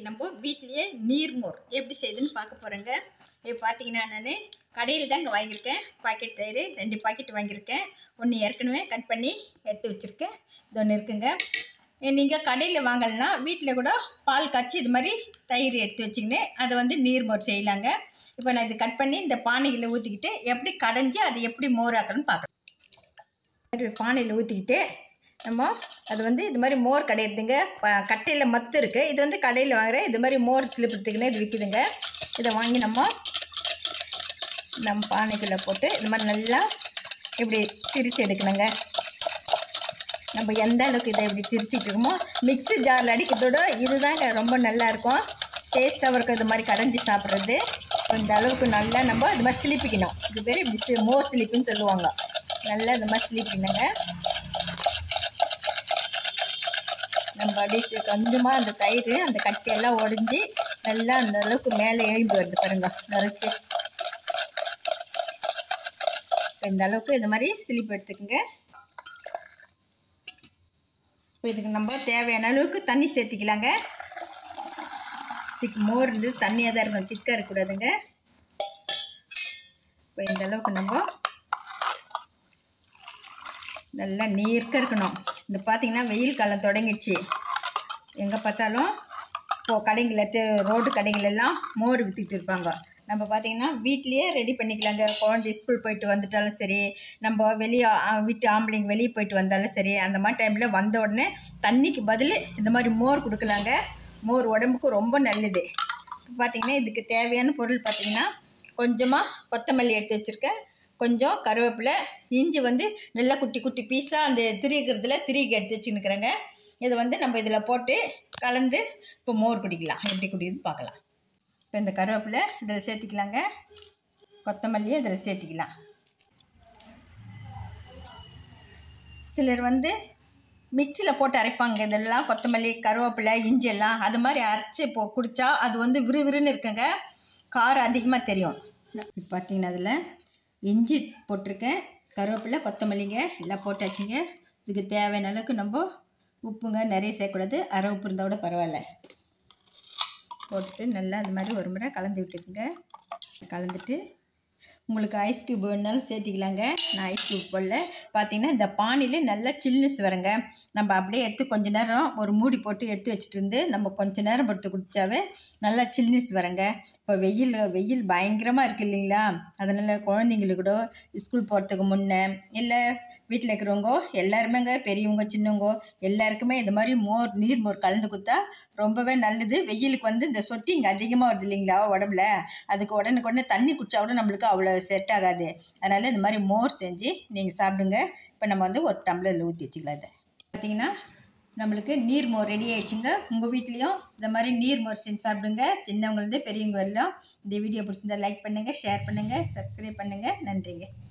நம்ம வீட்லேயே நீர்மோர் எப்படி செய்யுதுன்னு பார்க்க போகிறேங்க இப்போ பார்த்தீங்கன்னா நான் கடையில் தான் இங்கே வாங்கியிருக்கேன் பாக்கெட் தயிர் ரெண்டு பாக்கெட் வாங்கியிருக்கேன் ஒன்று ஏற்கனவே கட் பண்ணி எடுத்து வச்சுருக்கேன் இது ஒன்று இருக்குங்க நீங்கள் கடையில் வாங்கலைன்னா வீட்டில் கூட பால் காய்ச்சி இது மாதிரி தயிர் எடுத்து வச்சுக்கின்னு அதை வந்து நீர்மோர் செய்யலாங்க இப்போ நான் இது கட் பண்ணி இந்த பானையில் ஊற்றிக்கிட்டு எப்படி கடைஞ்சி அது எப்படி மோராக்கணும்னு பார்க்கலாம் பானையில் ஊற்றிக்கிட்டு நம்ம அது வந்து இது மாதிரி மோர் கடையிறதுங்க ப- கட்டையில் மத்து இருக்குது இது வந்து கடையில் வாங்குற இது மாதிரி மோர் சிலிப்புறதுக்குன்னு இது விற்கிதுங்க இதை வாங்கி நம்ம நம்ம பானைக்குள்ளே போட்டு இது மாதிரி நல்லா இப்படி திரிச்சு எடுக்கணுங்க நம்ம எந்த அளவுக்கு இதை இப்படி திரிச்சிட்டு இருக்கோமோ மிக்ஸி ஜாரில் அடிக்கிறதோட இதுதாங்க ரொம்ப நல்லா இருக்கும் டேஸ்ட்டாகவும் இருக்கும் இது மாதிரி கடைஞ்சி சாப்பிட்றது இந்த அளவுக்கு நல்லா நம்ம இது மாதிரி சிலிப்பிக்கணும் இது பேர் இப்படி சி- மோர் சிலிப்புன்னு சொல்லுவாங்க நல்லா இது மாதிரி சிலிப்பிக்கணுங்க நம்ம அப்படியே கொஞ்சமாக அந்த தயிர் அந்த கட்டியெல்லாம் உடஞ்சி நல்லா அந்த அளவுக்கு மேலே எழும்பி வருது பாருங்க நரைச்சி இந்த அளவுக்கு இந்த மாதிரி சிலிப்பு எடுத்துக்கோங்க இப்போ இதுக்கு நம்ம தேவையான அளவுக்கு தண்ணி சேர்த்திக்கலாங்க இதுக்கு மோர் இருந்து தண்ணியாக தான் இருக்கணும் திக்காக இருக்கக்கூடாதுங்க இப்போ இந்த அளவுக்கு நம்ம நல்லா நீர்க்க இருக்கணும் இந்த பார்த்தீங்கன்னா வெயில் காலம் தொடங்கிடுச்சு எங்கே பார்த்தாலும் இப்போ கடைங்களில் தெ ரோடு கடைங்களெல்லாம் மோர் விற்றுக்கிட்டு இருப்பாங்க நம்ம பார்த்தீங்கன்னா வீட்லேயே ரெடி பண்ணிக்கலாங்க குழந்தை ஸ்கூல் போயிட்டு வந்துட்டாலும் சரி நம்ம வெளியே வீட்டு ஆம்பளைங்க வெளியே போயிட்டு வந்தாலும் சரி அந்த மாதிரி டைமில் வந்த உடனே தண்ணிக்கு பதில் இந்த மாதிரி மோர் கொடுக்கலாங்க மோர் உடம்புக்கு ரொம்ப நல்லது இப்போ பார்த்தீங்கன்னா இதுக்கு தேவையான பொருள் பார்த்தீங்கன்னா கொஞ்சமாக கொத்தமல்லி எடுத்து வச்சுருக்கேன் கொஞ்சம் கருவேப்பிலை இஞ்சி வந்து நல்லா குட்டி குட்டி பீஸாக அந்த திரிக்கிறதுல திரிகி எடுத்து வச்சுன்னுக்குறேங்க இதை வந்து நம்ம இதில் போட்டு கலந்து இப்போ மோர் குடிக்கலாம் எப்படி குடிக்கிறது பார்க்கலாம் இப்போ இந்த கருவேப்பிலை இதில் சேர்த்திக்கலாங்க கொத்தமல்லியை இதில் சேர்த்திக்கலாம் சிலர் வந்து மிக்சியில் போட்டு அரைப்பாங்க இதெல்லாம் கொத்தமல்லி கருவேப்பிலை இஞ்சி எல்லாம் அது மாதிரி அரைச்சி இப்போ குடித்தா அது வந்து விறுவிறுன்னு இருக்குங்க காரம் அதிகமாக தெரியும் இப்போ பார்த்தீங்கன்னா அதில் இஞ்சி போட்டிருக்கேன் கருவேப்பிலை கொத்தமல்லிங்க எல்லாம் போட்டாச்சுங்க இதுக்கு தேவையான அளவுக்கு நம்ம உப்புங்க நிறைய சேர்க்கக்கூடாது அரை உப்பு இருந்தால் கூட பரவாயில்ல போட்டுட்டு நல்லா அது மாதிரி ஒரு முறை கலந்து விட்டுக்குங்க கலந்துட்டு உங்களுக்கு ஐஸ் கியூப் வேணுனாலும் சேர்த்திக்கலாங்க நான் ஐஸ் கியூப் போடல பார்த்தீங்கன்னா இந்த பானிலே நல்லா சில்னஸ் வருங்க நம்ம அப்படியே எடுத்து கொஞ்ச நேரம் ஒரு மூடி போட்டு எடுத்து வச்சுட்டு இருந்து நம்ம கொஞ்ச நேரம் பொறுத்து குடித்தாவே நல்லா சில்னஸ் வருங்க இப்போ வெயில் வெயில் பயங்கரமாக இருக்குது இல்லைங்களா அதனால் குழந்தைங்களுக்கு கூட ஸ்கூல் போகிறதுக்கு முன்னே இல்லை வீட்டில் இருக்கிறவங்க எல்லாருமேங்க பெரியவங்க சின்னவங்க எல்லாருக்குமே இந்த மாதிரி மோர் நீர் மோர் கலந்து கொடுத்தா ரொம்பவே நல்லது வெயிலுக்கு வந்து இந்த சொட்டி இங்கே அதிகமாக வருது இல்லைங்களா உடம்புல அதுக்கு உடனுக்குடனே தண்ணி குடிச்சா கூட நம்மளுக்கு அவ்வளோ செட் ஆகாது அதனால் இந்த மாதிரி மோர் செஞ்சு நீங்கள் சாப்பிடுங்க இப்போ நம்ம வந்து ஒரு டம்ளரில் ஊற்றி வச்சுக்கலாம் இதை பார்த்தீங்கன்னா நம்மளுக்கு நீர் மோர் ரெடி ஆயிடுச்சுங்க உங்கள் வீட்லேயும் இந்த மாதிரி நீர் மோர் செஞ்சு சாப்பிடுங்க சின்னவங்கலேருந்து பெரியவங்க வரலாம் இந்த வீடியோ பிடிச்சிருந்தா லைக் பண்ணுங்கள் ஷேர் பண்ணுங்கள் சப்ஸ்கிரைப் பண்ணுங்கள் நன்றிங்க